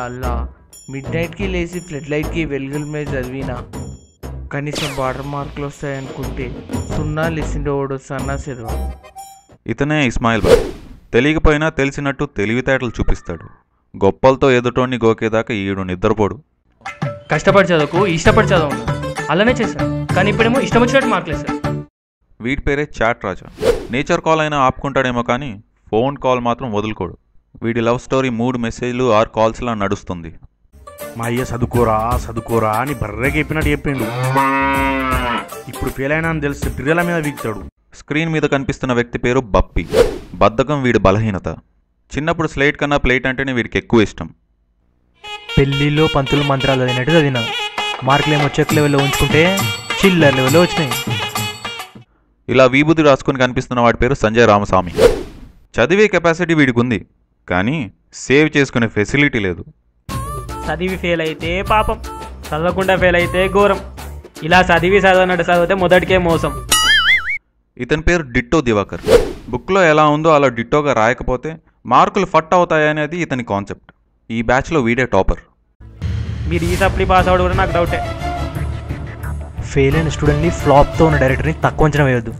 అల్లా mid నైట్కి లేచి flood లైట్కి వెలుగుల మీద చదివినా కనీసం వాటర్ మార్కులు వస్తాయనుకుంటే సున్నా లిసిండి ఓడు సన్నా చదవ ఇతనే ఇస్మాయిల్ బాయ్ తెలియకపోయినా తెలిసినట్టు తెలివితేటలు చూపిస్తాడు గొప్పలతో ఎదుటోని గోకేదాకా ఈడు నిద్రపోడు కష్టపడి చదువుకు ఇష్టపడి చదవను అలానే చేశాను కానీ ఇప్పుడేమో ఇష్టం వచ్చినట్టు మార్కులేదు సార్ వీడి పేరే చాట్ రాజా నేచర్ కాల్ అయినా ఆపుకుంటాడేమో కానీ ఫోన్ కాల్ మాత్రం వదులుకోడు వీడి లవ్ స్టోరీ మూడు మెసేజ్లు ఆరు కాల్స్లా నడుస్తుంది మా అయ్య చదువుకోరా చదువుకోరా అని బర్రెకి చెప్పినట్టు చెప్పిండు ఇప్పుడు ఫెయిల్ అయినా అని తెలిస్తే పిల్లల మీద వీక్తాడు స్క్రీన్ మీద కనిపిస్తున్న వ్యక్తి పేరు బప్పి బద్ధకం వీడి బలహీనత చిన్నప్పుడు స్లేట్ కన్నా ప్లేట్ అంటేనే వీడికి ఎక్కువ ఇష్టం పెళ్ళిలో పంతులు మంత్రాలు చదివినట్టు చదివిన మార్కులు ఏమో చెక్ లెవెల్లో ఉంచుకుంటే చిల్లర్ లెవెల్లో వచ్చినాయి ఇలా వీబుది రాసుకుని కనిపిస్తున్న వాడి పేరు సంజయ్ రామస్వామి చదివే కెపాసిటీ వీడికి ఉంది కానీ సేవ్ చేసుకునే ఫెసిలిటీ లేదు చదివి ఫెయిల్ అయితే పాపం చదవకుండా ఫెయిల్ అయితే ఘోరం ఇలా చదివి చదవనట్టు చదివితే మొదటికే మోసం ఇతని పేరు డిట్టో దివాకర్ బుక్లో ఎలా ఉందో అలా డిట్టోగా రాయకపోతే మార్కులు ఫట్ అవుతాయనేది ఇతని కాన్సెప్ట్ ఈ బ్యాచ్లో వీడే టాపర్ మీరు ఈ సప్లీ పాస్ అవ్వడం కూడా నాకు డౌటే ఫెయిల్ అయిన స్టూడెంట్ని ఫ్లాప్తో ఉన్న డైరెక్టర్ని తక్కువ అంచనా వేయొద్దు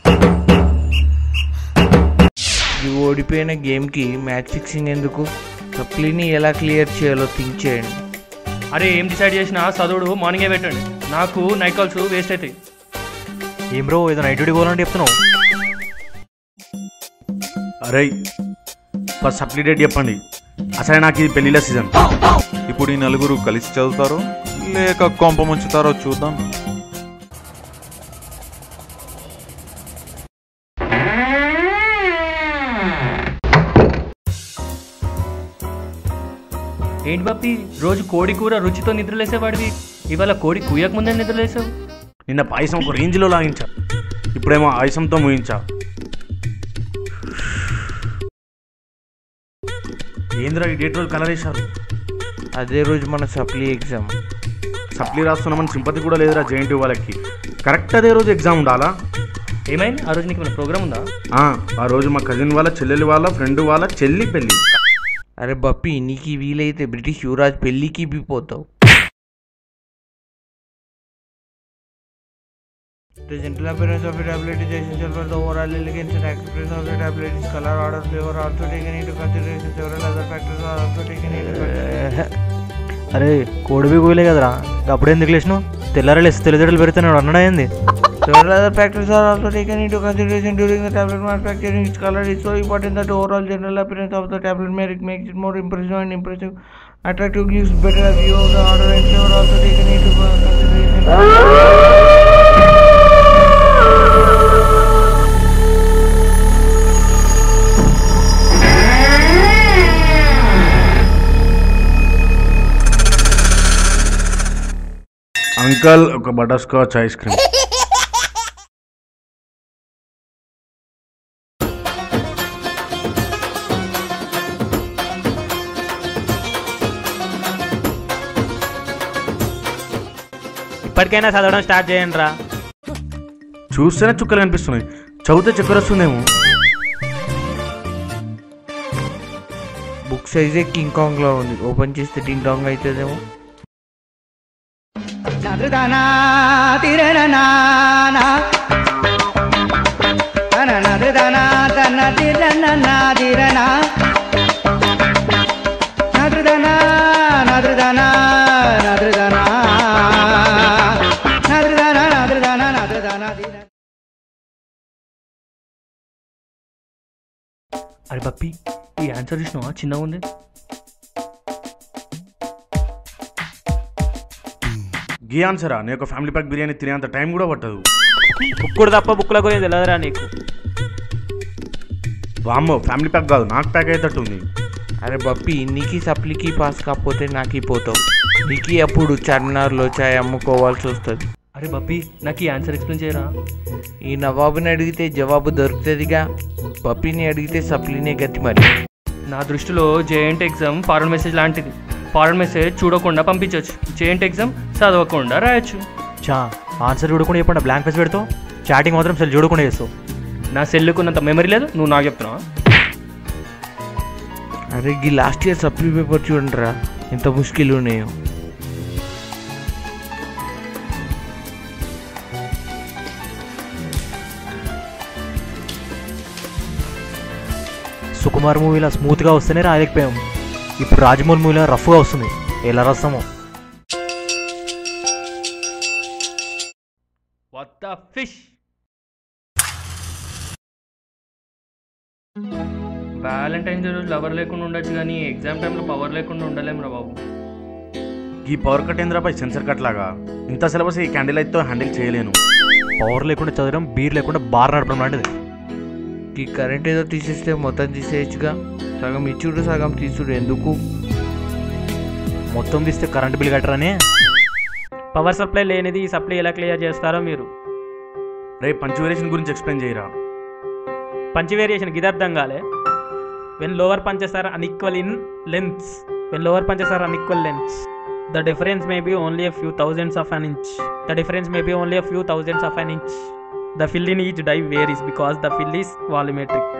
ఈ ఓడిపోయిన గేమ్కి మ్యాచ్ ఫిక్సింగ్ ఎందుకు సప్లీని ఎలా క్లియర్ చేయాలో థింక్ చేయండి అరే ఏం డిసైడ్ చేసినా చదువుడు మార్నింగే పెట్టండి నాకు నైట్ కాల్స్ వేస్ట్ అవుతాయి ఏం బ్రో ఏదో నైట్ డ్యూటీ పోవాలంటే చెప్తున్నావు అరే ఫస్ట్ సప్లీ డేట్ చెప్పండి అసలు నాకు ఇది పెళ్లిళ్ళ సీజన్ ఇప్పుడు ఈ నలుగురు కలిసి చదువుతారో లేక కొంప ముంచుతారో చూద్దాం ఏంటి బాపి రోజు కోడి కూర రుచితో నిద్రలేసేవాడివి ఇవాళ కోడి కూయక ముందే నిద్రలేసావు నిన్న పాయసం ఒక రేంజ్లో లాగించా ఇప్పుడేమో ఆయుసంతో ముగించా ఏంద్రా ఈ డేట్ రోజు కలర్ వేశారు అదే రోజు మన సప్లీ ఎగ్జామ్ సప్లీ రాస్తున్నామని సింపతి కూడా లేదురా జేఎన్టీ వాళ్ళకి కరెక్ట్ అదే రోజు ఎగ్జామ్ ఉండాలా ఏమైంది ఆ రోజు నీకు మన ప్రోగ్రామ్ ఉందా ఆ, ఆ రోజు మా కజిన్ వాళ్ళ చెల్లెలి వాళ్ళ ఫ్రెండ్ వాళ్ళ చెల్లి పెళ్ళి అరే బప్పి నీకు వీలైతే బ్రిటిష్ యువరాజ్ పెళ్ళికి బి పోతావు The gentle appearance of a tablet is essential for the overall elegance and acceptance of the tablet. Its color, order, flavor are also taken into consideration. Several other factors are also taken into consideration. అరే కోడివి కోయలే కదరా అప్పుడు ఎందుకు లేచినావు తెల్లారలేసి తెలివితేటలు పెరుగుతున్నాడు అన్నాడా ఏంది Several other factors are also taken into consideration during the tablet manufacturing. Its color is so important that the overall general appearance of the tablet make- makes it more impressive and impressive. Attractive gives better view of the order and flavor also taken into consideration. Uncle ఒక butter scotch ice cream ఇప్పటికైనా చదవడం start చేయండి రా చూస్తేనే చుక్కలు కనిపిస్తున్నాయి చదివితే చక్కెర వస్తుందేమో బుక్ సైజే కింగ్ కాంగ్ లో ఉంది ఓపెన్ చేస్తే డింగ్ డాంగ్ అవుతుందేమో అరే పప్పి ఈ ఆన్సర్ చూసినావా చిన్నగా ఉంది గీ ఆన్సరా నేను ఒక ఫ్యామిలీ ప్యాక్ బిర్యానీ తినేంత టైం కూడా పట్టదు బుక్కుడు తప్ప బుక్ల గురించి తెలియదురా నీకు వామ్మో ఫ్యామిలీ ప్యాక్ కాదు నాకు ప్యాక్ అయ్యేటట్టు ఉంది అరే బప్పి నీకి సప్లికి పాస్ కాకపోతే నాకి పోతావు నీకి అప్పుడు చార్మినార్లో చాయ్ అమ్ముకోవాల్సి వస్తుంది అరే బప్పి నాకు ఈ ఆన్సర్ ఎక్స్ప్లెయిన్ చేయరా ఈ నవాబుని అడిగితే జవాబు దొరుకుతుందిగా పప్పిని అడిగితే సప్లీనే గతి మరి నా దృష్టిలో జేఎంట్ ఎగ్జామ్ ఫారెన్ మెసేజ్ లాంటిది ఫారెన్ మెసేజ్ చూడకుండా పంపించవచ్చు జేఎంట్ ఎగ్జామ్ చదవకుండా రాయొచ్చు చా ఆన్సర్ చూడకుండా చెప్పండి బ్లాంక్ ఫేస్ పెడతావు చాటింగ్ మాత్రం సెల్ చూడకుండా చేస్తావు నా సెల్లుకున్నంత మెమరీ లేదు నువ్వు నాకు చెప్తున్నావా అరే ఈ లాస్ట్ ఇయర్ సప్లీ పేపర్ చూడండిరా ఎంత ముష్కిలు ఉన్నాయో సుకుమార్ మూవీలో స్మూత్గా వస్తేనే రాయలేకపోయాం ఇప్పుడు రాజమౌళి మూవీలో రఫ్గా వస్తుంది ఎలా రాస్తామో what the fish Valentine's Day రోజు లవర్ లేకుండా ఉండొచ్చు కానీ ఎగ్జామ్ టైంలో పవర్ లేకుండా ఉండలేము రా బాబు ఈ పవర్ కట్ ఏంద్రాపై సెన్సర్ కట్ లాగా ఇంత సిలబస్ ఈ క్యాండిల్ లైట్తో హ్యాండిల్ చేయలేను పవర్ లేకుండా చదవడం బీర్ లేకుండా బార్ నడపడం లాంటిది ఈ కరెంట్ ఏదో తీసేస్తే మొత్తం తీసేయచ్చుగా సగం ఇచ్చుడు సగం తీసుడు ఎందుకు మొత్తం తీస్తే కరెంట్ బిల్ కట్టరని పవర్ సప్లై లేనిది ఈ సప్లై ఎలా క్లియర్ చేస్తారో మీరు రే పంచువేరేషన్ గురించి ఎక్స్ప్లెయిన్ చేయరా పంచ్ వేరియేషన్ ఇది అర్థం కాలే when lower punches are unequal in lengths when lower punches are unequal lengths the difference may be only a few thousands of an inch the difference may be only a few thousands of an inch the fill in each die varies because the fill is volumetric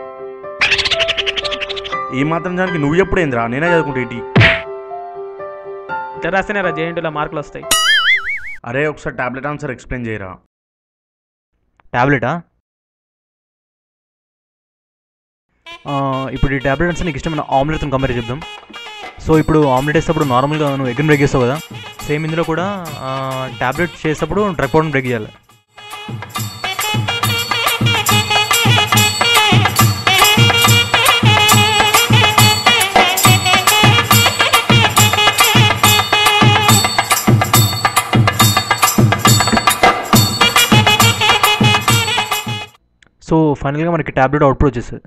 ఈ మాత్రం దానికి నువ్వు ఎప్పుడు ఏంద్రా నేనే చదువుకుంటే ఇటీ ఇట్లా రాస్తేనే రా జేఎన్టీలో మార్కులు వస్తాయి అరే ఒకసారి టాబ్లెట్ ఆన్సర్ ఎక్స్ప్లెయిన్ చేయరా ట్యాబ్లెటా ఆ, ఇప్పుడు ఈ ట్యాబ్లెట్ అంటే నీకు ఇష్టమైన ఆమ్లెట్తో కంపేర్ చేద్దాం సో ఇప్పుడు ఆమ్లెట్ వేసేటప్పుడు నార్మల్గా నువ్వు ఎగ్ని బ్రేక్ చేస్తావు కదా సేమ్ ఇందులో కూడా ట్యాబ్లెట్ చేసేటప్పుడు డ్రై పౌడర్ బ్రేక్ చేయాలి సో ఫైనల్గా మనకి ట్యాబ్లెట్ అవుట్పుట్ వచ్చేస్తుంది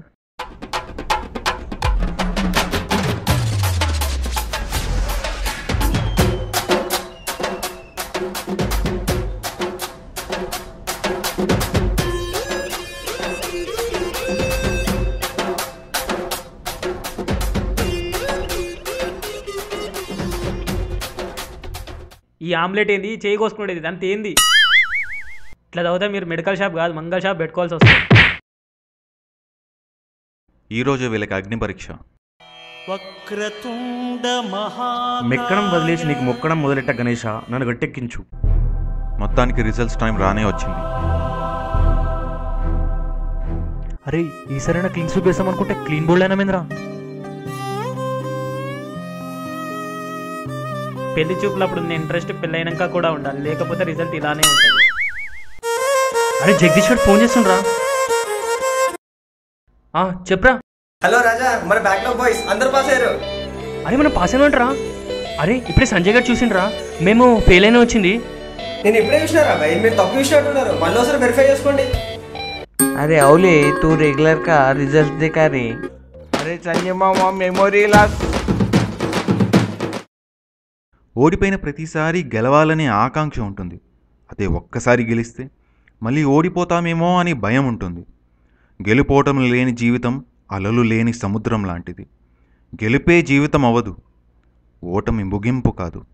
ఈ ఆమ్లెట్ ఏంది చేయి కోసుకునేది అంత ఏంది ఇట్లా చదివితే మీరు మెడికల్ షాప్ కాదు మంగళ షాప్ పెట్టుకోవాల్సి వస్తుంది ఈరోజు వీళ్ళకి అగ్ని పరీక్ష మెక్కడం వదిలేసి నీకు మొక్కడం మొదలెట్ట గణేష నన్ను గట్టెక్కించు మొత్తానికి రిజల్ట్స్ టైం రానే వచ్చింది అరే ఈసారైనా క్లీన్ స్వీప్ వేస్తాం అనుకుంటే క్లీన్ బోల్డ్ అయినా మీంద్రా పెళ్లి చూపులప్పుడు ఉన్న ఇంట్రెస్ట్ పెళ్ళైనాక కూడా ఉండాలి లేకపోతే రిజల్ట్ ఇలానే ఉంటుంది అరే జగదీష్ గారు ఫోన్ చేస్తుండ్రా ఆ, చెప్పరా హలో రాజా మన బ్యాక్లాగ్ బాయ్స్ అందరు పాస్ అయ్యారు అరే మనం పాస్ అయినట్రా అరే ఇప్పుడే సంజయ్ గారు చూసిండ్రా మేము ఫెయిల్ అయిన వచ్చింది నేను ఇప్పుడే చూసినారా భయ్ మీరు తప్పు చూసినట్టున్నారు మళ్ళీ ఒకసారి వెరిఫై చేసుకోండి अरे औले तू रेगुलर का रिजल्ट देखा रे अरे संजय मामा मेमोरी लास्ट ఓడిపోయిన ప్రతిసారి గెలవాలనే ఆకాంక్ష ఉంటుంది అదే ఒక్కసారి గెలిస్తే మళ్ళీ ఓడిపోతామేమో అని భయం ఉంటుంది గెలుపోవటం లేని జీవితం అలలు లేని సముద్రం లాంటిది గెలిపే జీవితం అవ్వదు ఓటమి ముగింపు కాదు